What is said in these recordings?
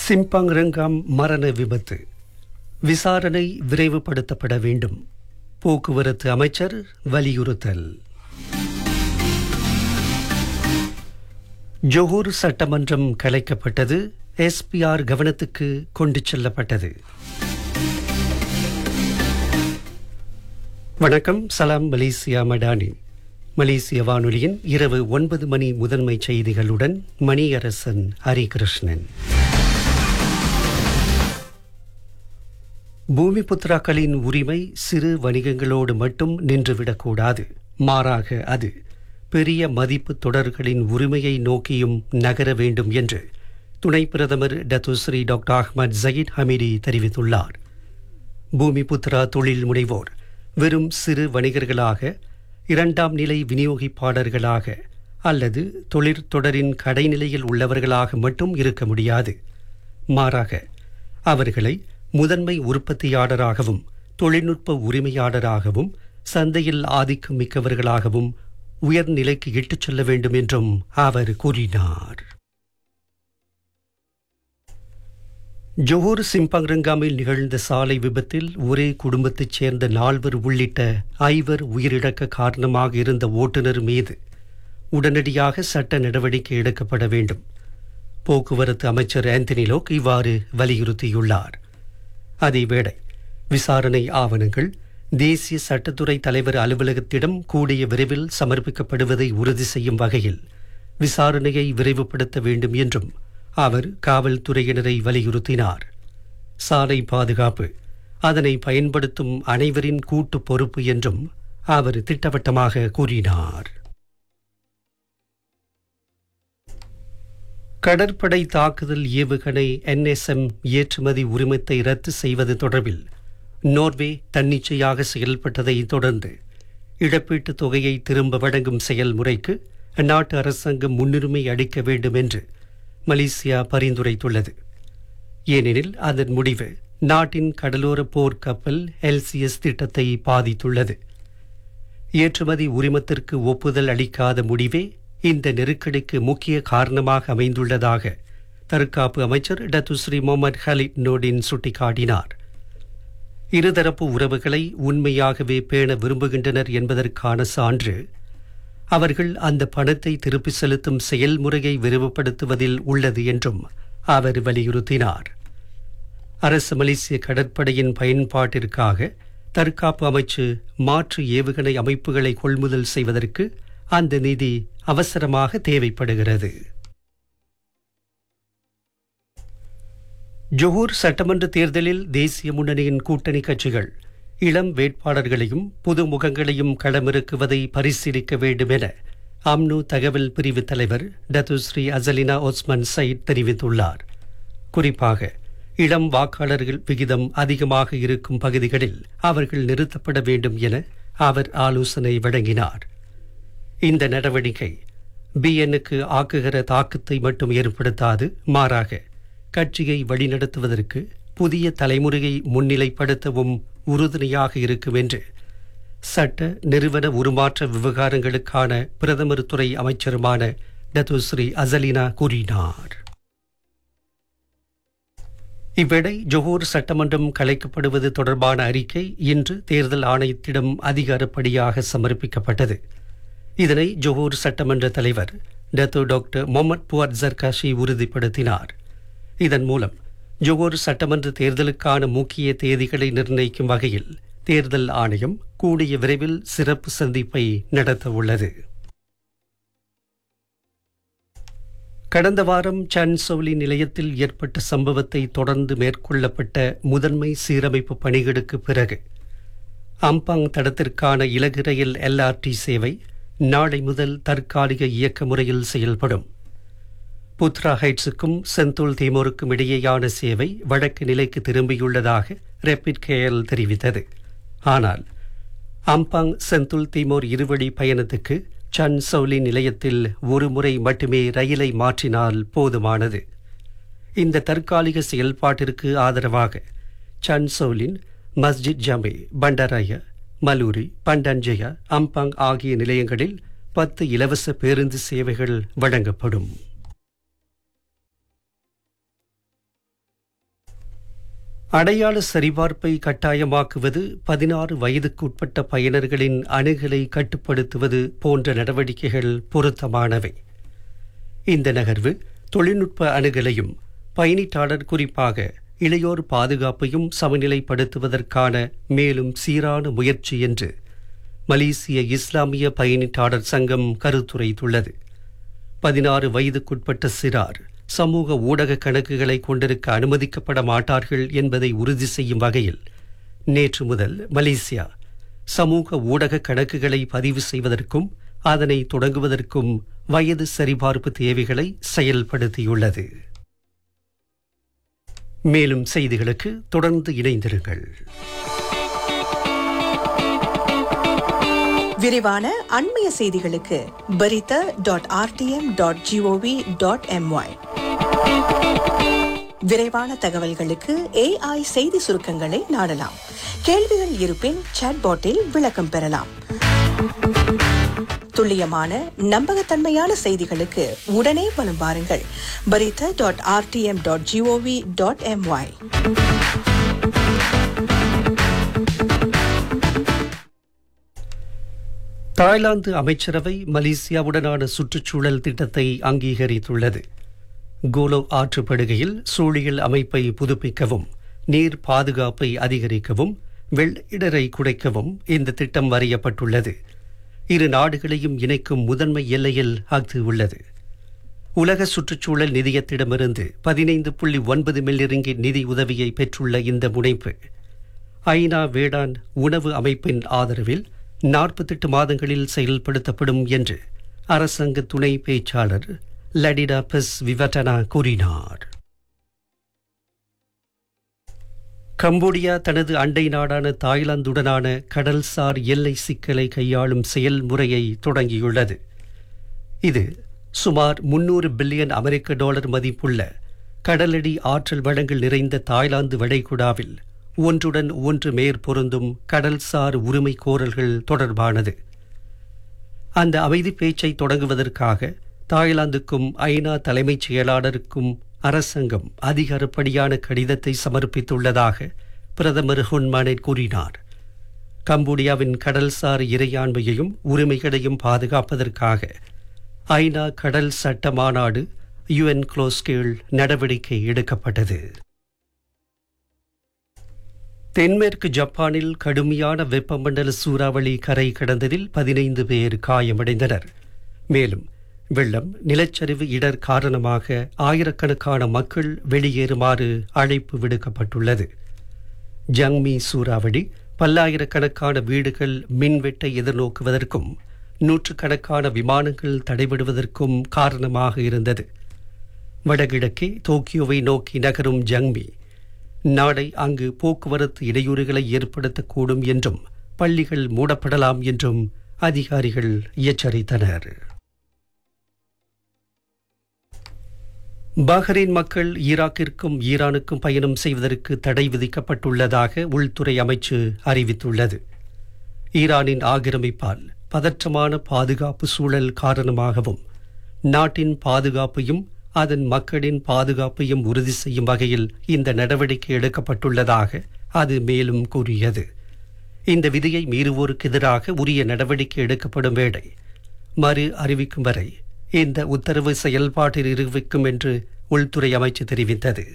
Simpang ரெங்காம் மரண விபத்து விசாரணை விரைவுபடுத்தப்பட வேண்டும் போக்குவரத்து அமைச்சர் வலியுறுத்தல் ஜொஹூர் சட்டமன்றம் கலைக்கப்பட்டது எஸ்பிஆர் கவனத்துக்கு கொண்டு செல்லப்பட்டது வணக்கம் சலாம் மலேசியா மடானி மலேசிய வானொலியின் இரவு ஒன்பது மணி முதன்மை செய்திகளுடன் மணியரசன் ஹரிகிருஷ்ணன் பூமிபுத்ராக்களின் உரிமை சிறு வணிகங்களோடு மட்டும் நின்றுவிடக்கூடாது மாறாக அது பெரிய மதிப்பு தொடர்களின் உரிமையை நோக்கியும் நகர வேண்டும் என்று துணை பிரதமர் Datuk Seri doctor Ahmad Zahid Hamidi தெரிவித்துள்ளார் பூமிபுத்ரா தொழில் முனைவோர் வெறும் சிறு வணிகர்களாக இரண்டாம் நிலை விநியோகிப்பாளர்களாக அல்லது தொழிற்தொடரின் கடைநிலையில் உள்ளவர்களாக மட்டும் இருக்க முடியாது மாறாக அவர்களை முதன்மை உற்பத்தியாளராகவும் தொழில்நுட்ப உரிமையாளராகவும் சந்தையில் ஆதிக்கம் மிக்கவர்களாகவும் உயர்நிலைக்கு இட்டுச் செல்ல வேண்டும் என்றும் அவர் கூறினார் ஜோஹர் சிம்பங்ரங்காமில் நிகழ்ந்த சாலை விபத்தில் ஒரே குடும்பத்தைச் சேர்ந்த நால்வர் உள்ளிட்ட ஐவர் உயிரிழக்க காரணமாக இருந்த ஓட்டுநர் மீது உடனடியாக சட்ட நடவடிக்கை எடுக்கப்பட வேண்டும் போக்குவரத்து அமைச்சர் ஆந்தனி லோக் இவ்வாறு வலியுறுத்தியுள்ளார் அதேவேளை விசாரணை ஆவணங்கள் தேசிய சட்டத்துறை தலைவர் அலுவலகத்திடம் கூடிய விரைவில் சமர்ப்பிக்கப்படுவதை உறுதி செய்யும் வகையில் விசாரணையை விரைவுபடுத்த வேண்டும் என்றும் அவர் காவல்துறையினரை வலியுறுத்தினார் சாலை பாதுகாப்பு அதனை பயன்படுத்தும் அனைவரின் கூட்டு பொறுப்பு என்றும் அவர் திட்டவட்டமாக கூறினார் கடற்படை தாக்குதல் ஏவுகணை என்எஸ்எம் ஏற்றுமதி உரிமத்தை ரத்து செய்வது தொடர்பில் நோர்வே தன்னிச்சையாக செயல்பட்டதை தொடர்ந்து இழப்பீட்டுத் தொகையை திரும்ப வழங்கும் செயல்முறைக்கு அந்நாட்டு அரசாங்கம் முன்னுரிமை அளிக்க வேண்டும் என்று மலேசியா பரிந்துரைத்துள்ளது ஏனெனில் அதன் முடிவு நாட்டின் கடலோர போர் கப்பல் எல்சிஎஸ் திட்டத்தை பாதித்துள்ளது ஏற்றுமதி உரிமத்திற்கு ஒப்புதல் அளிக்காத முடிவே இந்த நெருக்கடிக்கு முக்கிய காரணமாக அமைந்துள்ளதாக தற்காப்பு அமைச்சர் டத்துஸ்ரீ முகமது ஹலித் நோடின் சுட்டிக்காட்டினார் இருதரப்பு உறவுகளை உண்மையாகவே பேண விரும்புகின்றனர் என்பதற்கான சான்று அவர்கள் அந்த பணத்தை திருப்பி செலுத்தும் செயல்முறையை விரிவுபடுத்துவதில் உள்ளது என்றும் அவர் வலியுறுத்தினார் அரசு மலேசிய கடற்படையின் பயன்பாட்டிற்காக தற்காப்பு அமைச்சு மாற்று ஏவுகணை அமைப்புகளை கொள்முதல் செய்வதற்கு அந்த நிதி அவசரமாக தேவைப்படுகிறது ஜொஹூர் சட்டமன்ற தேர்தலில் தேசிய முன்னணியின் கூட்டணி கட்சிகள் இளம் வேட்பாளர்களையும் புது முகங்களையும் களமிறக்குவதை பரிசீலிக்க வேண்டும் என அம்னு தகவல் பிரிவு தலைவர் டத்துஸ்ரீ அசலினா ஒஸ்மன் சயிட் தெரிவித்துள்ளார் குறிப்பாக இளம் வாக்காளர்கள் விகிதம் அதிகமாக இருக்கும் பகுதிகளில் அவர்கள் நிறுத்தப்பட வேண்டும் என அவர் ஆலோசனை வழங்கினார் இந்த நடவடிக்கை பிஎனுக்கு ஆக்குகிற தாக்கத்தை மட்டும் ஏற்படுத்தாது மாறாக கட்சியை வழிநடத்துவதற்கு புதிய தலைமுறையை முன்னிலைப்படுத்தவும் உறுதுணையாக இருக்கும் என்று சட்ட நிறுவன உருமாற்ற விவகாரங்களுக்கான பிரதமர் துறை அமைச்சருமான டத்துஸ்ரீ அசலினா கூறினார் இவ்வேளை ஜொஹூர் சட்டமன்றம் கலைக்கப்படுவது தொடர்பான அறிக்கை இன்று தேர்தல் ஆணையத்திடம் அதிகாரப்படியாக சமர்ப்பிக்கப்பட்டது இதனை ஜொஹூர் சட்டமன்ற தலைவர் Datuk doctor Mohamed Puad Zarkashi உறுதிப்படுத்தினார் இதன் மூலம் ஜொஹூர் சட்டமன்ற தேர்தலுக்கான முக்கிய தேதிகளை நிர்ணயிக்கும் வகையில் தேர்தல் ஆணையம் கூடிய விரைவில் சிறப்பு சந்திப்பை நடத்த உள்ளது கடந்த வாரம் சான்சோலி நிலையத்தில் ஏற்பட்ட சம்பவத்தை தொடர்ந்து மேற்கொள்ளப்பட்ட முதன்மை சீரமைப்பு பணிகளுக்கு பிறகு அம்பாங் தடத்திற்கான இலகு ரயில் எல்ஆர்டி சேவை நாளை முதல் தற்காலிக இயக்க முறையில் செயல்படும் புத்ரா ஹைட்ஸுக்கும் செந்தூல் தீமோருக்கும் இடையேயான சேவை வழக்கு நிலைக்கு திரும்பியுள்ளதாக ரெப்பிட் கேஎல் தெரிவித்தது ஆனால் அம்பாங் செந்துல் தீமோர் இருவழி பயணத்துக்கு சன் சௌலி நிலையத்தில் ஒரு முறை மட்டுமே ரயிலை மாற்றினால் போதுமானது இந்த தற்காலிக செயல்பாட்டிற்கு ஆதரவாக சன் சௌலின் மஸ்ஜித் ஜமே பண்டராய மலூரி பண்டஞ்சயா அம்பாங் ஆகிய நிலையங்களில் பத்து இலவச பேருந்து சேவைகள் வழங்கப்படும் அடையாள சரிபார்ப்பை கட்டாயமாக்குவது பதினாறு வயதுக்குட்பட்ட பயனர்களின் அணுகலை கட்டுப்படுத்துவது போன்ற நடவடிக்கைகள் பொருத்தமானவை இந்த நகர்வு தொழில்நுட்ப அணுகலையும் பயணிட்டாளர் குறிப்பாக இளையோர் பாதுகாப்பையும் சமநிலைப்படுத்துவதற்கான மேலும் சீரான முயற்சி என்று மலேசிய இஸ்லாமிய பயணிட்டாளர் சங்கம் கருத்துரைத்துள்ளது பதினாறு வயதுக்குட்பட்ட சிறார் சமூக ஊடக கணக்குகளை கொண்டிருக்க அனுமதிக்கப்பட மாட்டார்கள் என்பதை உறுதி செய்யும் வகையில் நேற்று முதல் மலேசியா சமூக ஊடக கணக்குகளை பதிவு செய்வதற்கும் அதனை தொடங்குவதற்கும் வயது சரிபார்ப்பு தேவைகளை செயல்படுத்தியுள்ளது மேலும் செய்திகளுக்கு தொடர்ந்து இணைந்திருங்கள் விரிவான அண்மைய செய்திகளுக்கு Berita dot RTM dot GOV dot MY விரைவான தகவல்களுக்கு ஏஐ செய்தி சுருக்கங்களை நாடலாம் கேள்விகள் இருப்பின் சாட்பாட்டில் விளக்கம் பெறலாம் துல்லியமான நம்பகத்தன்மையான செய்திகளுக்கு உடனே வலம் வாருங்கள் Berita dot RTM dot GOV dot MY Thailand அமைச்சரவை மலேசியாவுடனான சுற்றுச்சூழல் திட்டத்தை அங்கீகரித்துள்ளது கோலோ ஆற்றுப்படுகையில் சூழியல் அமைப்பை புதுப்பிக்கவும் நீர் பாதுகாப்பை அதிகரிக்கவும் வெள்ளிடரை குறைக்கவும் இந்த திட்டம் வரையப்பட்டுள்ளது இரு நாடுகளையும் இணைக்கும் முதன்மை எல்லையில் அது உள்ளது உலக சுற்றுச்சூழல் நிதியத்திடமிருந்து பதினைந்து புள்ளி ஒன்பது மில்லியன் நிதி உதவியை பெற்றுள்ள இந்த முனைப்பு ஐநா வேளாண் உணவு அமைப்பின் ஆதரவில் நாற்பத்தெட்டு மாதங்களில் செயல்படுத்தப்படும் என்று அரசாங்க துணை பேச்சாளர் லடிடா பெஸ் விவட்டனா கூறினார் கம்போடியா தனது அண்டை நாடான தாய்லாந்துடனான கடல்சார் எல்லை சிக்கலை கையாளும் செயல்முறையை தொடங்கியுள்ளது இது சுமார் முன்னூறு பில்லியன் அமெரிக்க டாலர் மதிப்புள்ள கடலடி ஆற்றல் வளங்கள் நிறைந்த தாய்லாந்து வளைகுடாவில் ஒன்றுடன் ஒன்று மேற்பொருந்தும் கடல்சார் உரிமை கோரல்கள் தொடர்பானது அந்த அமைதி பேச்சை தொடங்குவதற்காக தாய்லாந்துக்கும் ஐநா தலைமைச் செயலாளருக்கும் அரசாங்கம் அதிகாரப்படியான கடிதத்தை சமர்ப்பித்துள்ளதாக பிரதமர் ஹுன்மானே கூறினார் கம்போடியாவின் கடல்சார் இறையாண்மையையும் உரிமைகளையும் பாதுகாப்பதற்காக ஐநா கடல் சட்ட மாநாடு யுஎன் க்ளோஸ் கீழ் நடவடிக்கை எடுக்கப்பட்டது தென்மேற்கு ஜப்பானில் கடுமையான வெப்பமண்டல சூறாவளி கரை கடந்ததில் பதினைந்து பேர் காயமடைந்தனர் மேலும் வெள்ளம் நிலச்சரிவு இடர் காரணமாக ஆயிரக்கணக்கான மக்கள் வெளியேறுமாறு அழைப்பு விடுக்கப்பட்டுள்ளது ஜங்மி சூறாவளி பல்லாயிரக்கணக்கான வீடுகள் மின்வெட்டை எதிர்நோக்குவதற்கும் நூற்றுக்கணக்கான விமானங்கள் தடைபடுவதற்கும் காரணமாக இருந்தது வடகிழக்கே டோக்கியோவை நோக்கி நகரும் ஜங்மி நாளை அங்கு போக்குவரத்து இடையூறுகளை ஏற்படுத்தக்கூடும் என்றும் பள்ளிகள் மூடப்படலாம் என்றும் அதிகாரிகள் எச்சரித்தனர் பஹ்ரைன் மக்கள் ஈராக்கிற்கும் ஈரானுக்கும் பயணம் செய்வதற்கு தடை விதிக்கப்பட்டுள்ளதாக உள்துறை அமைச்சு அறிவித்துள்ளது ஈரானின் ஆக்கிரமிப்பால் பதற்றமான பாதுகாப்பு சூழல் காரணமாகவும் நாட்டின் பாதுகாப்பையும் அதன் மக்களின் பாதுகாப்பையும் உறுதி செய்யும் வகையில் இந்த நடவடிக்கை எடுக்கப்பட்டுள்ளதாக அது மேலும் கூறியது இந்த விதியை மீறுவோருக்கு எதிராக உரிய நடவடிக்கை எடுக்கப்படும் வேளை மறு அறிவிக்கும் வரை இந்த உத்தரவு செயல்பாட்டில் இருவிக்கும் என்று உள்துறை அமைச்சு தெரிவித்தது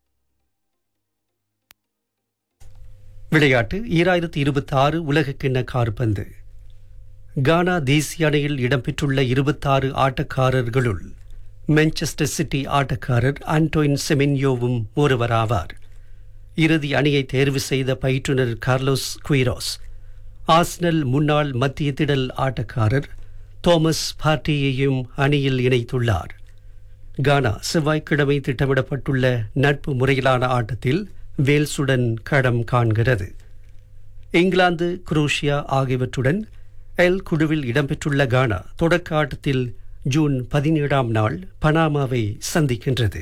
விளையாட்டு ஈராயிரத்தி இருபத்தி ஆறு உலகக்கிண்ண கார்பந்து கானா தேசிய அணியில் இடம்பெற்றுள்ள இருபத்தாறு ஆட்டக்காரர்களுள் மான்செஸ்டர் சிட்டி ஆட்டக்காரர் ஆண்டோயின் செமின்யோவும் ஒருவராவார் இறுதி அணியை தேர்வு செய்த பயிற்றுனர் கார்லோஸ் குயிரோஸ் ஆஸ்னல் முன்னாள் மத்திய திடல் ஆட்டக்காரர் தோமஸ் பார்ட்டியையும் அணியில் இணைத்துள்ளார் கானா செவ்வாய்க்கிழமை திட்டமிடப்பட்டுள்ள நட்பு முறையிலான ஆட்டத்தில் வேல்ஸுடன் களம் காண்கிறது இங்கிலாந்து குரோஷியா ஆகியவற்றுடன் எல் குழுவில் இடம்பெற்றுள்ள கானா தொடக்க ஆட்டத்தில் ஜூன் பதினேழாம் நாள் பனாமாவை சந்திக்கின்றது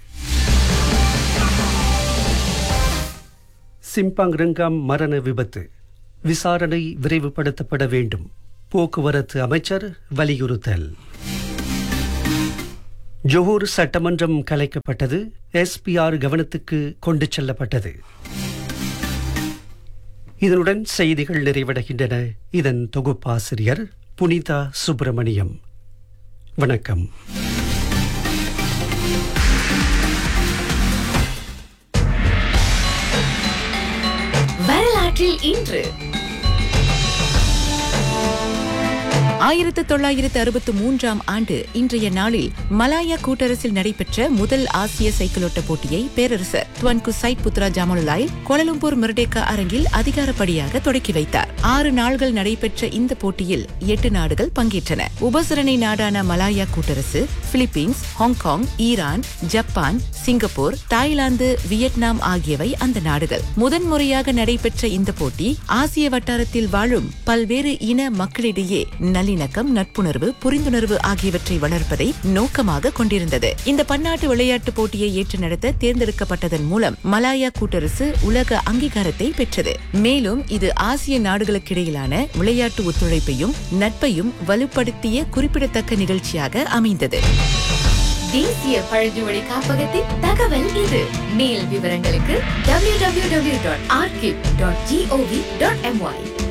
சிம்பாங் ரங்காம் மரண விபத்து விசாரணை விரைவுபடுத்தப்பட வேண்டும் போக்குவரத்து அமைச்சர் வலியுறுத்தல் ஜொஹூர் சட்டமன்றம் கலைக்கப்பட்டது எஸ்பிஆர் கவனத்துக்கு கொண்டு செல்லப்பட்டது இதனுடன் செய்திகள் நிறைவடைகின்றன இதன் தொகுப்பாசிரியர் புனிதா சுப்பிரமணியம் வணக்கம் வரலாற்றில் இன்று ஆயிரத்து தொள்ளாயிரத்து அறுபத்து மூன்றாம் ஆண்டு இன்றைய நாளில் மலாயா கூட்டரசில் நடைபெற்ற முதல் ஆசிய சைக்கிளோட்ட போட்டியை பேரரசர் Tuanku Syed Putra Jamalullail Kuala Lumpur Merdeka அரங்கில் அதிகாரப்படியாக தொடக்கி வைத்தார் ஆறு நாள்கள் நடைபெற்ற இந்த போட்டியில் எட்டு நாடுகள் பங்கேற்றன உபசரணை நாடான மலாயா கூட்டரசு Philippines Hong Kong Iran Japan Singapore Thailand Vietnam ஆகியவை அந்த நாடுகள் முதன்முறையாக நடைபெற்ற இந்த போட்டி ஆசிய வட்டாரத்தில் வாழும் பல்வேறு இன மக்களிடையே நல்லிணக்கம் நட்புணர்வு புரிந்துணர்வு ஆகியவற்றை வளர்ப்பதை நோக்கமாக கொண்டிருந்தது இந்த பன்னாட்டு விளையாட்டுப் போட்டியை ஏற்று நடத்த தேர்ந்தெடுக்கப்பட்டதன் மூலம் மலாயா கூட்டரசு உலக அங்கீகாரத்தை பெற்றது மேலும் இது ஆசிய நாடுகளுக்கிடையிலான விளையாட்டு ஒத்துழைப்பையும் நட்பையும் வலுப்படுத்திய குறிப்பிடத்தக்க நிகழ்ச்சியாக அமைந்தது தேசிய பழங்குமொழி காப்பகத்தின் தகவல் இது மேல் விவரங்களுக்கு www.archive.gov.my